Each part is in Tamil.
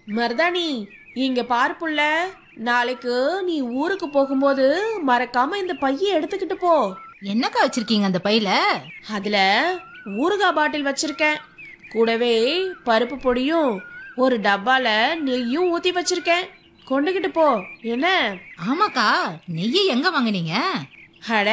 மருதாணி இங்க பாரு புள்ள நாளைக்கு நீ ஊருக்கு போகும்போது மறக்காம இந்த பைய எடுத்துக்கிட்டு போ என்னக்கா வச்சிருக்கீங்க அந்த பையில அதுல ஊறுகாய் பாட்டில் வச்சிருக்கேன் கூடவே பருப்பு பொடியும் ஒரு டப்பால நெய்யும் ஊத்தி வச்சிருக்கேன் கொண்டுகிட்டு போ என்ன ஆமாக்கா நெய்யை எங்க வாங்குனீங்க அட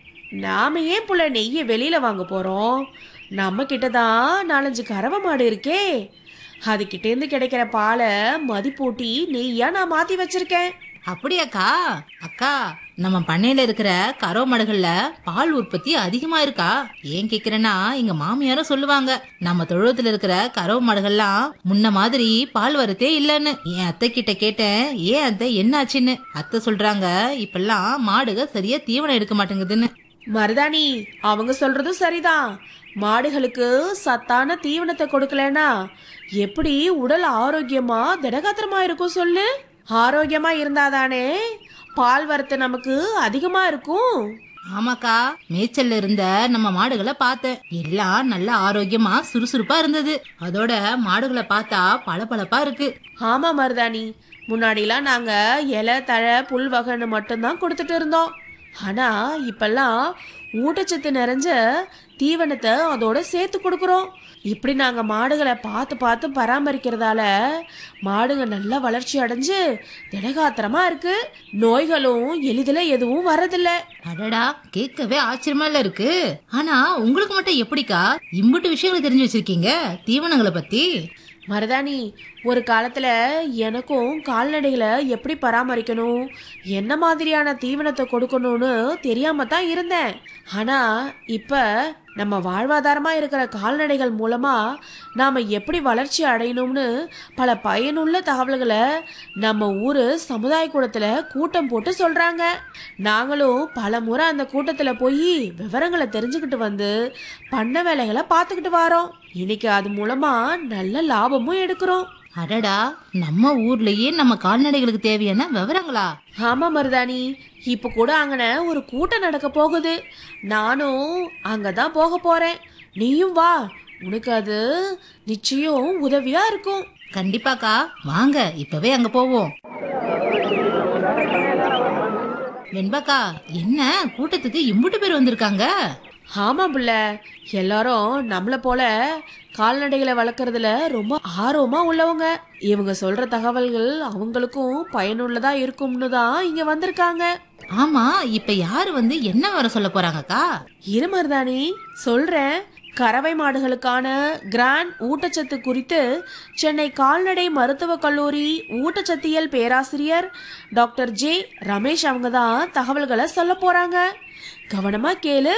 நாம ஏன் புள்ள நெய்யை வெளியில வாங்க போறோம் நம்ம கிட்ட தான் நாலஞ்சு கறவை மாடு இருக்கே அதுகிட்ட இருந்து கிடைக்கிற பாலை மதிப்பூட்டி நெய்யா நான் மாத்தி வச்சிருக்கேன் அப்படியாக்கா அக்கா நம்ம பண்ணையில இருக்கிற கறவை மாடுகள்ல பால் உற்பத்தி அதிகமா இருக்கா ஏன் கேக்குறேன்னா எங்க மாமியாரும் சொல்லுவாங்க நம்ம தொழுவத்துல இருக்கிற கறவை மாடுகள்லாம் முன்ன மாதிரி பால் வரத்தே இல்லைன்னு என் அத்தை கிட்ட கேட்டேன் ஏன் அத்தை என்னாச்சுன்னு அத்தை சொல்றாங்க இப்பெல்லாம் மாடுக சரியா தீவனம் எடுக்க மாட்டேங்குதுன்னு மருதாணி அவங்க சொல்றதும் சரிதான் மாடுகளுக்கு சத்தான தீவனத்தை கொடுக்கலனா எப்படி உடல் ஆரோக்கியமா திடகாத்திரமா இருக்கும் சொல்லு ஆரோக்கியமா இருந்தாதானே பால் வரத்து நமக்கு அதிகமா இருக்கும் ஆமாக்கா மேய்ச்சல்ல இருந்த நம்ம மாடுகளை பார்த்தேன் எல்லாம் நல்ல ஆரோக்கியமா சுறுசுறுப்பா இருந்தது அதோட மாடுகளை பார்த்தா பளபளப்பா இருக்கு ஆமா மருதாணி முன்னாடிலாம் நாங்க இலை தழை புல் வகைன்னு மட்டும்தான் கொடுத்துட்டு இருந்தோம் ஆனா இப்பெல்லாம் ஊட்டச்சத்து நிறைஞ்ச தீவனத்தை அதோட சேர்த்து கொடுக்குறோம் இப்படி நாங்க மாடுகளை பார்த்து பார்த்து பராமரிக்கிறதால மாடுங்க நல்ல வளர்ச்சி அடைஞ்சு திடகாத்திரமா இருக்கு நோய்களும் எளிதில் எதுவும் வரதில்ல அடடா கேட்கவே ஆச்சரியமா இல்ல இருக்கு ஆனா உங்களுக்கு மட்டும் எப்படிக்கா இம்புட்டு விஷயங்களை தெரிஞ்சு வச்சிருக்கீங்க தீவனங்களை பத்தி மருதாணி ஒரு காலத்துல எனக்கும் கால்நடைகளை எப்படி பராமரிக்கணும் என்ன மாதிரியான தீவனத்தை கொடுக்கணும்னு தெரியாம தான் இருந்தேன் ஆனா இப்ப நம்ம வாழ்வாதாரமா இருக்கிற கால்நடைகள் மூலமா நாம எப்படி வளர்ச்சி அடையணும்னு பல பயனுள்ள தகவல்களை நம்ம ஊரு சமுதாய கூடத்துல கூட்டம் போட்டு சொல்றாங்க நாங்களும் பல முறை அந்த கூட்டத்துல போய் விவரங்களை தெரிஞ்சுக்கிட்டு வந்து பண்ண வேலைகளை பார்த்துக்கிட்டு வரோம் இன்னைக்கு அது மூலமா நல்ல லாபமும் எடுக்கிறோம் அடடா நம்ம ஊர்லயே நம்ம கால்நடைகளுக்கு தேவையான விவரங்களா ஆமா மருதாணி இப்ப கூட அங்கன ஒரு கூட்டம் நடக்க போகுது நானும் அங்கதான் போக போறேன் நீயும் வா உனக்கு அது நிச்சயம் உதவியா இருக்கும் கண்டிப்பாக்கா வாங்க இப்பவே அங்க போவோம் வெண்பாக்கா என்ன கூட்டத்துக்கு இம்புட்டு பேர் வந்திருக்காங்க ஆமா புள்ள எல்லாரும் நம்மள போல கால்நடைகளை வளர்க்கறதுல ரொம்ப ஆர்வமா உள்ளவங்க இவங்க சொல்ற தகவல்கள் அவங்களுக்கும் பயனுள்ளதா இருக்கும்னு தான் இங்க வந்திருக்காங்க ஆமா இப்ப யாரு வந்து என்ன வர சொல்ல போறாங்கக்கா இரு மருதாணி சொல்றேன் கறவை மாடுகளுக்கான கிராண்ட் ஊட்டச்சத்து குறித்து சென்னை கால்நடை மருத்துவக் கல்லூரி ஊட்டச்சத்தியல் பேராசிரியர் டாக்டர் ஜே ரமேஷ் அவங்க தான் தகவல்களை சொல்ல போறாங்க கவனமா கேளு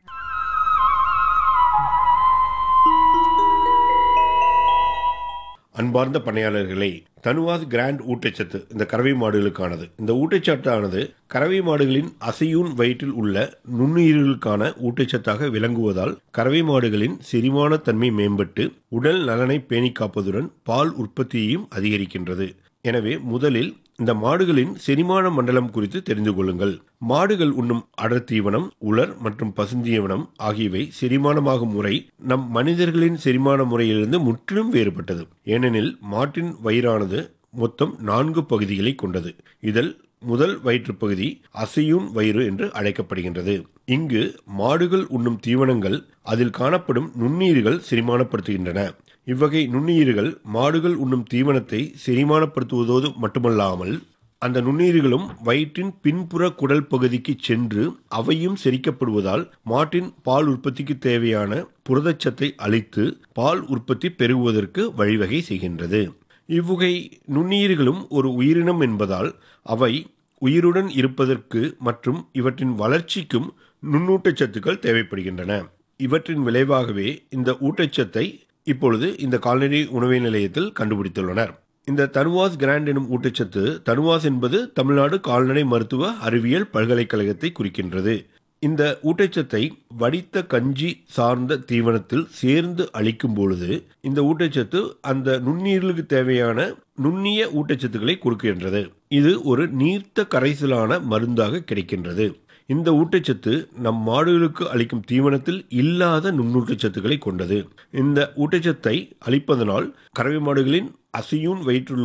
அன்பார்ந்த பணியாளர்களே தனுவாஸ் கிராண்ட் ஊட்டச்சத்து இந்த கறவை மாடுகளுக்கானது இந்த ஊட்டச்சத்தானது கறவை மாடுகளின் அசையூன் வயிற்றில் உள்ள நுண்ணுயிர்களுக்கான ஊட்டச்சத்தாக விளங்குவதால் கறவை மாடுகளின் செரிமான தன்மை மேம்பட்டு உடல் நலனை பேணி காப்பதுடன் பால் உற்பத்தியையும் அதிகரிக்கின்றது எனவே முதலில் இந்த மாடுகளின் செரிமான மண்டலம் குறித்து தெரிந்து கொள்ளுங்கள் மாடுகள் உண்ணும் அடர் தீவனம் உலர் மற்றும் பசுந்தீவனம் ஆகியவை செரிமானமாகும் முறை நம் மனிதர்களின் செரிமான முறையிலிருந்து முற்றிலும் வேறுபட்டது ஏனெனில் மாட்டின் வயிறானது மொத்தம் நான்கு பகுதிகளை கொண்டது இதில் முதல் வயிற்றுப் பகுதி அசையூன் வயிறு என்று அழைக்கப்படுகின்றது இங்கு மாடுகள் உண்ணும் தீவனங்கள் அதில் காணப்படும் நுண்ணுயிர்கள் செரிமானப்படுத்துகின்றன இவ்வகை நுண்ணுயிர்கள் மாடுகள் உண்ணும் தீவனத்தை செரிமானப்படுத்துவதோடு மட்டுமல்லாமல் அந்த நுண்ணுயிர்களும் வயிற்றின் பின்புற குடல் பகுதிக்கு சென்று அவையும் செரிக்கப்படுவதால் மாட்டின் பால் உற்பத்திக்கு தேவையான புரதச்சத்தை அளித்து பால் உற்பத்தி பெருகுவதற்கு வழிவகை செய்கின்றது இவ்வகை நுண்ணுயிர்களும் ஒரு உயிரினம் என்பதால் அவை உயிருடன் இருப்பதற்கு மற்றும் இவற்றின் வளர்ச்சிக்கும் நுண்ணூட்டச்சத்துக்கள் தேவைப்படுகின்றன இவற்றின் விளைவாகவே இந்த ஊட்டச்சத்தை இப்பொழுது இந்த கால்நடை உணவு நிலையத்தில் கண்டுபிடித்துள்ளனர் இந்த தனுவாஸ் கிராண்ட் எனும் ஊட்டச்சத்து தனுவாஸ் என்பது தமிழ்நாடு கால்நடை மருத்துவ அறிவியல் பல்கலைக்கழகத்தை குறிக்கின்றது இந்த ஊட்டச்சத்தை வடித்த கஞ்சி சார்ந்த தீவனத்தில் சேர்ந்து அளிக்கும் பொழுது இந்த ஊட்டச்சத்து அந்த நுண்ணீர்களுக்கு தேவையான நுண்ணிய ஊட்டச்சத்துக்களை கொடுக்கின்றது இது ஒரு நீர்த்த கரைசலான மருந்தாக கிடைக்கின்றது இந்த ஊட்டச்சத்து நம் மாடுகளுக்கு அளிக்கும் தீவனத்தில் இல்லாத நுண்ணூட்டச்சத்துக்களை கொண்டது இந்த ஊட்டச்சத்தை அளிப்பதனால் கறவை மாடுகளின் அசையூன் வயிற்றுள்ள